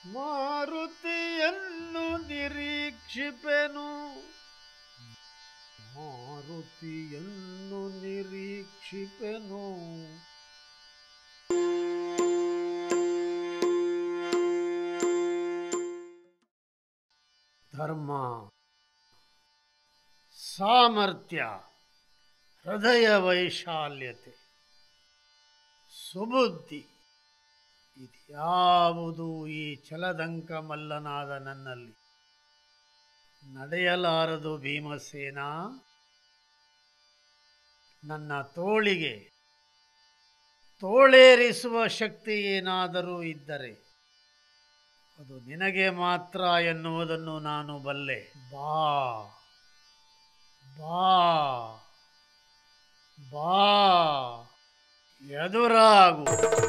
ಮಾರುತಿಯನ್ನು ನಿರೀಕ್ಷಿಪೆನು ಮಾರುತಿಯನ್ನು ನಿರೀಕ್ಷಿಪೆನು ಧರ್ಮ ಸಾಮರ್ಥ್ಯ ಹೃದಯ ವೈಶಾಲ್ಯತೆ ಸುಬುದ್ಧಿ ಇದ್ಯಾವುದು ಈ ಛಲದಂಕ ಮಲ್ಲನಾದ ನನ್ನಲ್ಲಿ ನಡೆಯಲಾರದು ಭೀಮಸೇನ ನನ್ನ ತೋಳಿಗೆ ತೋಳೇರಿಸುವ ಶಕ್ತಿ ಏನಾದರೂ ಇದ್ದರೆ ಅದು ನಿನಗೆ ಮಾತ್ರ ಎನ್ನುವುದನ್ನು ನಾನು ಬಲ್ಲೆ ಬಾ ಬಾ ಬಾ ಎದುರಾಗು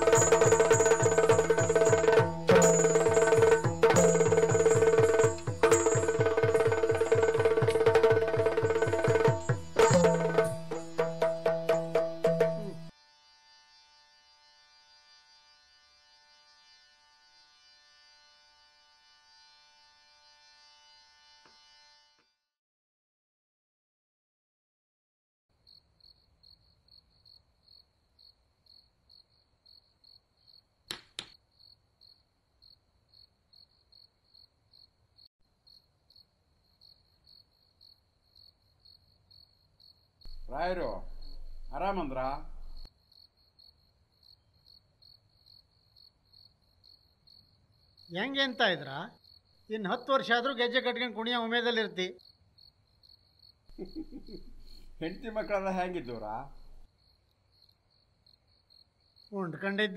ರಾಯರು ಆರಾಮಂದ್ರ ಹೆಂಗೆ ಅಂತ ಇದ್ರ ಇನ್ನು ಹತ್ತು ವರ್ಷ ಆದರೂ ಗೆಜ್ಜೆ ಕಟ್ಕೊಂಡು ಕುಣಿಯ ಉಮೇದಲ್ಲಿರ್ತಿ ಹೆಂಡತಿ ಮಕ್ಕಳೆಲ್ಲ ಹೆಂಗಿದ್ದವ್ರ ಉಂಡ್ಕೊಂಡಿದ್ದ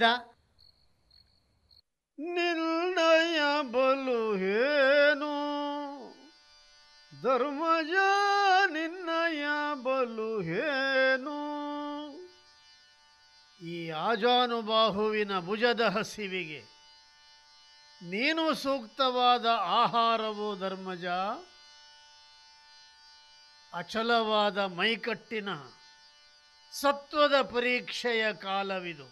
ನಿರ್ಣಯ ಬಲು ಏನು ಧರ್ಮಜ ನಿನ್ನಯ ಬಲು ಏನು ಈ ಆಜಾನುಬಾಹುವಿನ ಭುಜದ ಹಸಿವಿಗೆ ನೀನು ಸೂಕ್ತವಾದ ಆಹಾರವು ಧರ್ಮಜ ಅಚಲವಾದ ಮೈಕಟ್ಟಿನ ಸತ್ವದ ಪರೀಕ್ಷೆಯ ಕಾಲವಿದು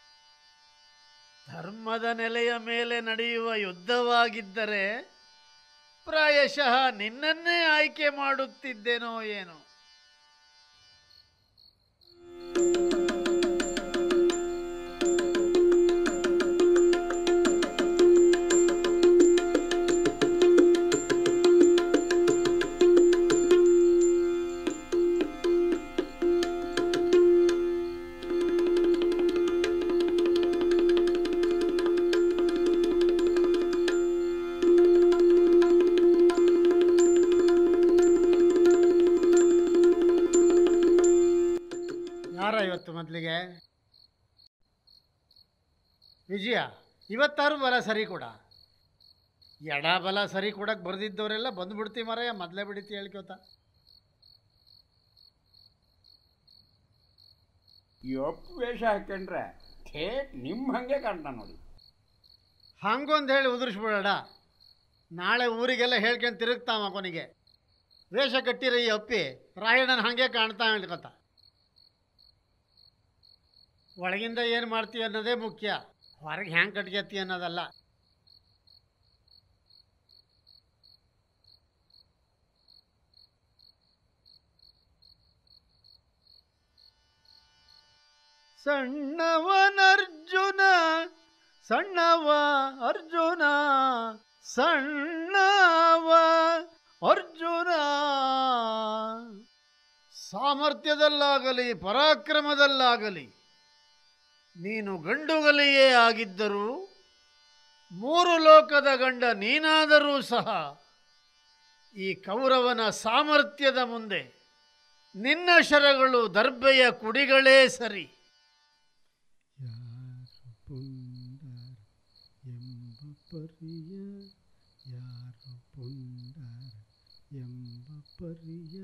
ಧರ್ಮದ ನೆಲೆಯ ಮೇಲೆ ನಡೆಯುವ ಯುದ್ಧವಾಗಿದ್ದರೆ ಪ್ರಾಯಶಃ ನಿನ್ನನ್ನೇ ಆಯ್ಕೆ ಮಾಡುತ್ತಿದ್ದೇನೋ ಏನೋ ಯಾರ ಇವತ್ತು ಮೊದಲಿಗೆ ವಿಜಯ ಇವತ್ತಾರು ಬಲ ಸರಿ ಕೂಡ ಎಡ ಬಲ ಸರಿ ಕೊಡಕ್ಕೆ ಬರ್ದಿದ್ದವರೆಲ್ಲ ಬಂದ್ಬಿಡ್ತಿ ಮರಯ್ಯ ಮೊದಲೇ ಬಿಡಿತಿ ಹೇಳ್ಕೋತ ಈ ಒಪ್ಪು ವೇಷ ಹಾಕೊಂಡ್ರೆ ಥೇಟ್ ನಿಮ್ಮ ಹಂಗೆ ಕಾಣ್ತಾ ನೋಡಿ ಹಂಗೊಂದು ಹೇಳಿ ಉದುರಿಸ್ಬಿಡೋಣ ನಾಳೆ ಊರಿಗೆಲ್ಲ ಹೇಳ್ಕೊಂಡು ತಿರುಗ್ತಾವ ಕೊನೆಗೆ ವೇಷ ಕಟ್ಟಿರೋ ಈ ಅಪ್ಪಿ ರಾಯಣ್ಣನ ಹಾಗೆ ಕಾಣ್ತಾ ಹೇಳ್ಕೊತ ಒಳಗಿಂದ ಏನು ಮಾಡ್ತೀವಿ ಅನ್ನೋದೇ ಮುಖ್ಯ ಹೊರಗೆ ಹ್ಯಾಂಗೆ ಕಟ್ಗೆತ್ತಿ ಅನ್ನೋದಲ್ಲ ಸಣ್ಣವನರ್ಜುನ ಸಣ್ಣವ ಅರ್ಜುನ ಸಣ್ಣವ ಅರ್ಜುನ ಸಾಮರ್ಥ್ಯದಲ್ಲಾಗಲಿ ಪರಾಕ್ರಮದಲ್ಲಾಗಲಿ ನೀನು ಗಂಡುಗಲಿಯೇ ಆಗಿದ್ದರೂ ಮೂರು ಲೋಕದ ಗಂಡ ನೀನಾದರೂ ಸಹ ಈ ಕೌರವನ ಸಾಮರ್ಥ್ಯದ ಮುಂದೆ ನಿನ್ನ ಶರಗಳು ದರ್ಬೆಯ ಕುಡಿಗಳೇ ಸರಿ ಯಾರು ಪುಂಡರ ಎಂಬ ಪರಿಯ ಯಾರು ಪುಂಡರ ಎಂಬ ಪರಿಯ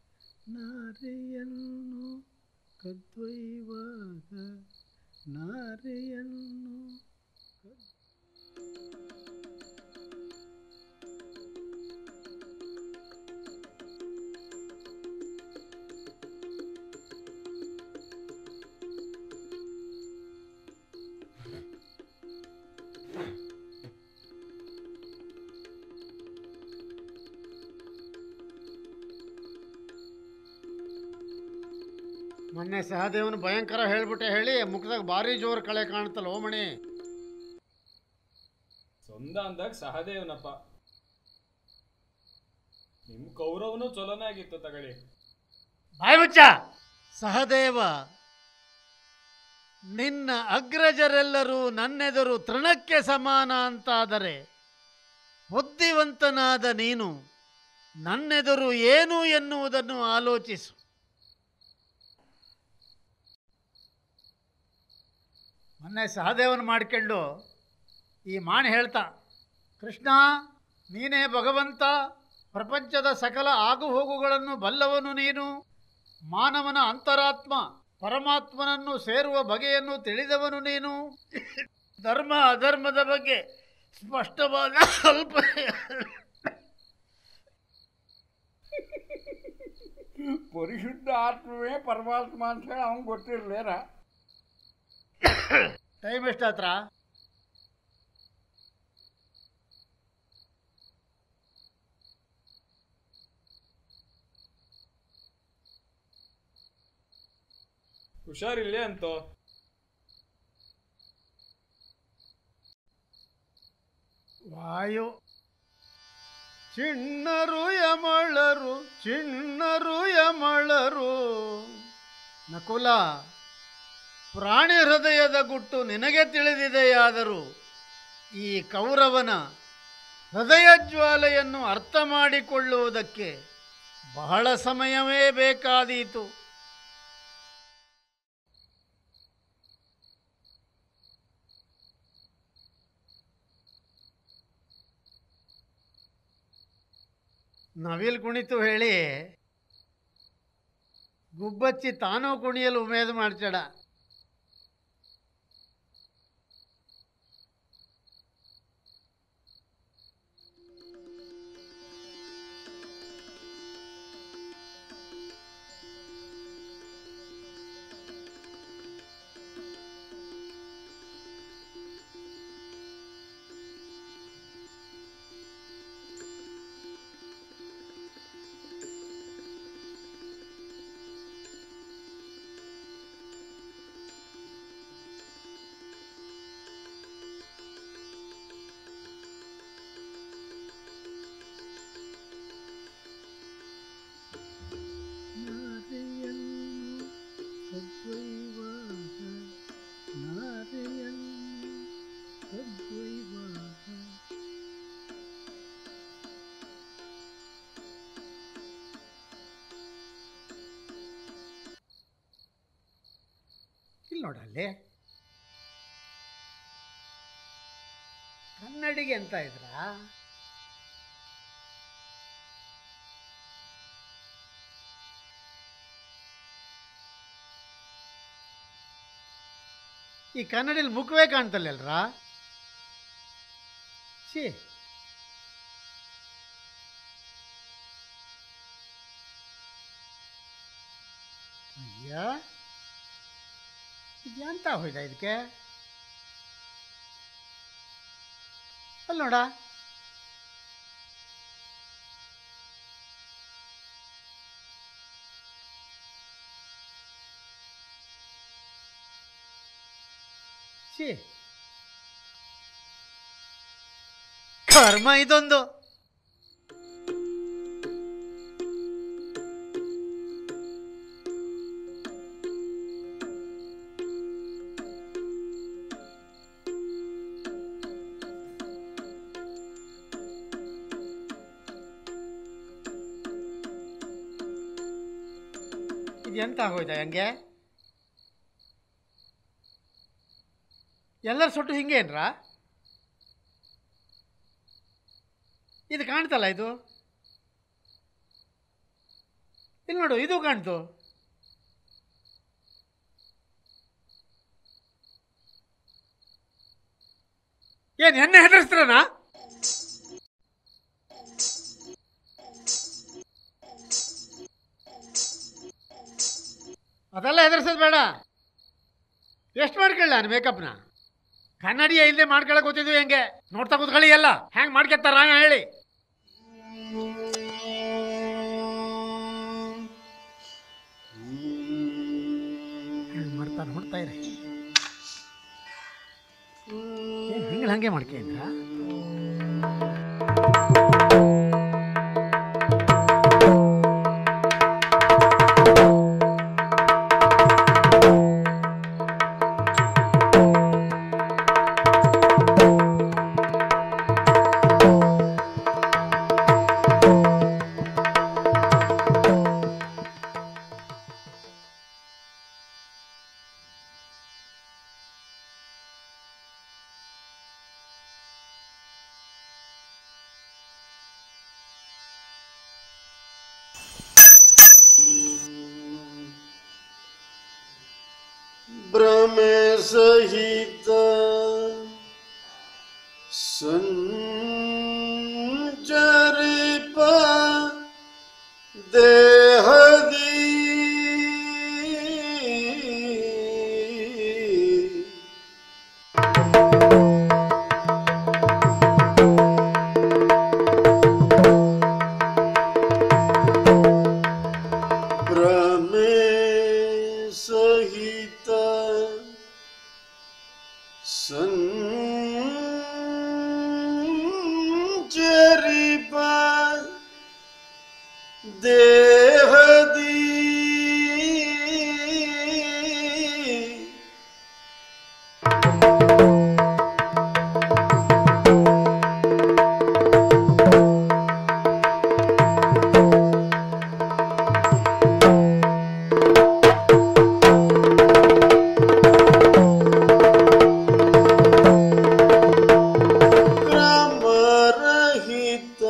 ನಾರೆಯನ್ನು ಕದ್ವೈವಾಗ ನಾರೆಯನ್ನು ಮೊನ್ನೆ ಸಹದೇವನು ಭಯಂಕರ ಹೇಳ್ಬಿಟ್ಟೆ ಹೇಳಿ ಮುಖದಾಗ ಭಾರಿ ಜೋರು ಕಳೆ ಕಾಣ್ತಲ್ಲ ಓಮಣಿ ಸೊಂದ ಅಂದಾಗ ಸಹದೇವನಪ್ಪ ನಿಮ್ ಕೌರವನು ಚಲೋನೇ ಆಗಿತ್ತು ತಗಳಿ ಬಾಯ್ ಮುಚ್ಚ ಸಹದೇವ ನಿನ್ನ ಅಗ್ರಜರೆಲ್ಲರೂ ನನ್ನೆದುರು ತೃಣಕ್ಕೆ ಸಮಾನ ಅಂತಾದರೆ ಬುದ್ಧಿವಂತನಾದ ನೀನು ನನ್ನೆದುರು ಏನು ಎನ್ನುವುದನ್ನು ಆಲೋಚಿಸು ಮೊನ್ನೆ ಸಹದೇವನ ಮಾಡ್ಕೊಂಡು ಈ ಮಾಣಿ ಹೇಳ್ತಾ ಕೃಷ್ಣ ನೀನೇ ಭಗವಂತ ಪ್ರಪಂಚದ ಸಕಲ ಆಗುಹೋಗುಗಳನ್ನು ಬಲ್ಲವನು ನೀನು ಮಾನವನ ಅಂತರಾತ್ಮ ಪರಮಾತ್ಮನನ್ನು ಸೇರುವ ಬಗೆಯನ್ನು ತಿಳಿದವನು ನೀನು ಧರ್ಮ ಅಧರ್ಮದ ಬಗ್ಗೆ ಸ್ಪಷ್ಟವಾದ ಸ್ವಲ್ಪ ಪರಿಶುದ್ಧ ಆತ್ಮವೇ ಪರಮಾತ್ಮ ಅಂತ ಹೇಳಿ ಅವ್ನು ಗೊತ್ತಿರ್ಲೇರ ಟೈಮ್ ಎಷ್ಟಾತ್ರ ಹುಷಾರಿಲ್ಲೇ ಅಂತೋ ವಾಯು ಚಿಣ್ಣರು ಯಮಳರು ಚಿಣ್ಣರು ಯಮಳರು ನಕುಲ ಪ್ರಾಣಿ ಹೃದಯದ ಗುಟ್ಟು ನಿನಗೆ ತಿಳಿದಿದೆಯಾದರೂ ಈ ಕೌರವನ ಹೃದಯ ಜ್ವಾಲೆಯನ್ನು ಅರ್ಥ ಮಾಡಿಕೊಳ್ಳುವುದಕ್ಕೆ ಬಹಳ ಸಮಯವೇ ಬೇಕಾದೀತು ನವಿಲ್ ಕುಣಿತು ಹೇಳಿ ಗುಬ್ಬಚ್ಚಿ ತಾನೂ ಕುಣಿಯಲು ಉಮೇದು ಮಾಡ್ಚಡ ಇಲ್ಲಿ ನೋಡಲ್ಲಿ ಕನ್ನಡಿಗೆ ಅಂತ ಇದ್ರಾ ಈ ಕನ್ನಡಿಲಿ ಮುಖವೇ ಕಾಣ್ತಲ್ಲಲ್ರ ಛೀ ಅಯ್ಯ ಇದೆಂತ ಹೋಯ್ದ ಇದಕ್ಕೆ ಅಲ್ಲಿ ನೋಡ ಛೀ ಕರ್ಮ ಇದೊಂದು ಇದು ಎಂತ ಆಗೋಯ್ತಾ ಹಂಗೆ ಎಲ್ಲರ ಸುಟ್ಟು ಹಿಂಗೆ ಏನ್ರಾ ಇದು ಕಾಣ್ತಲ್ಲ ಇದು ಇಲ್ಲಿ ನೋಡು ಇದು ಕಾಣ್ತು ಏನು ಎಣ್ಣೆ ಹೆದರ್ಸ್ತ್ರನಾ ಅದೆಲ್ಲ ಹೆದರ್ಸೋದು ಬೇಡ ಎಷ್ಟು ಮಾಡ್ಕೊಳ್ಳ ನಾನು ಮೇಕಪ್ನ ಕನ್ನಡಿಯ ಇಲ್ಲದೆ ಮಾಡ್ಕೊಳಕ್ ಗೊತ್ತಿದ್ವು ಹೆಂಗೆ ನೋಡ್ತಾ ಕೂತ್ಕೊಳ್ಳಿ ಎಲ್ಲ ಹೆಂಗೆ ಮಾಡ್ಕೊತಾರ ಹೇಳಿ ಹ್ಮ್. ನೋಡ್ತಾ ನೋಡ್ತಾ ಇರಿ ಏನು ಹಿಂಗೆ ಹಂಗೆ ಮಾಡ್ಕೊಂಡ್ರ ಭ್ರಮೆ ಸಹಿತ ಸಂಚರಿಪ ದೇಹದಿ ಭ್ರಮೆ ಸಹಿತ ಸಂಚರಿಪ ದೇಹದಿ ಕ್ರಮರಹಿತ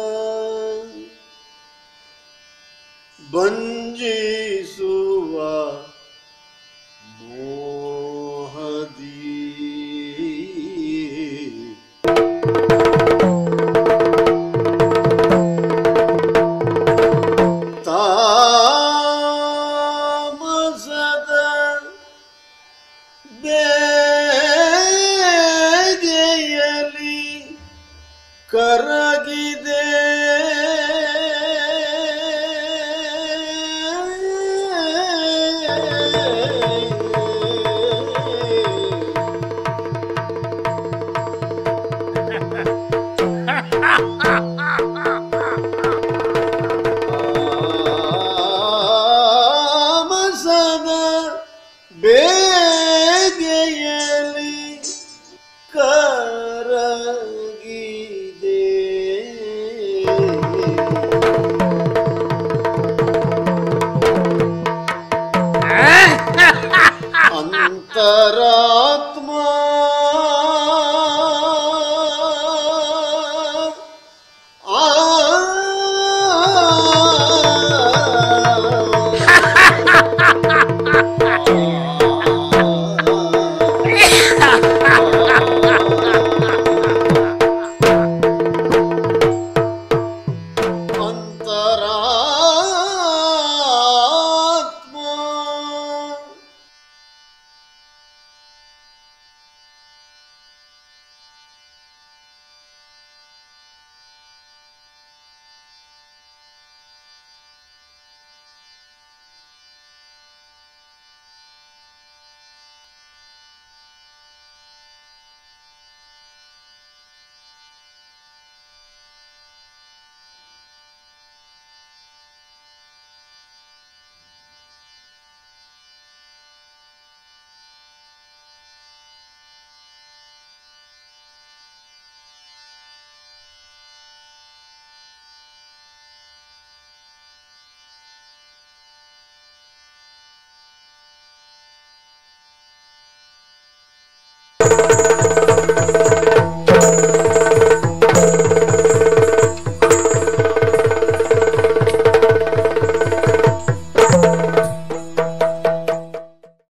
ಬಂಜಿಸುವ ಮೋಹದಿ ತಾಮಸದ ಬೇಗೆಯಲಿ ಕರಗಿದೆ ಆ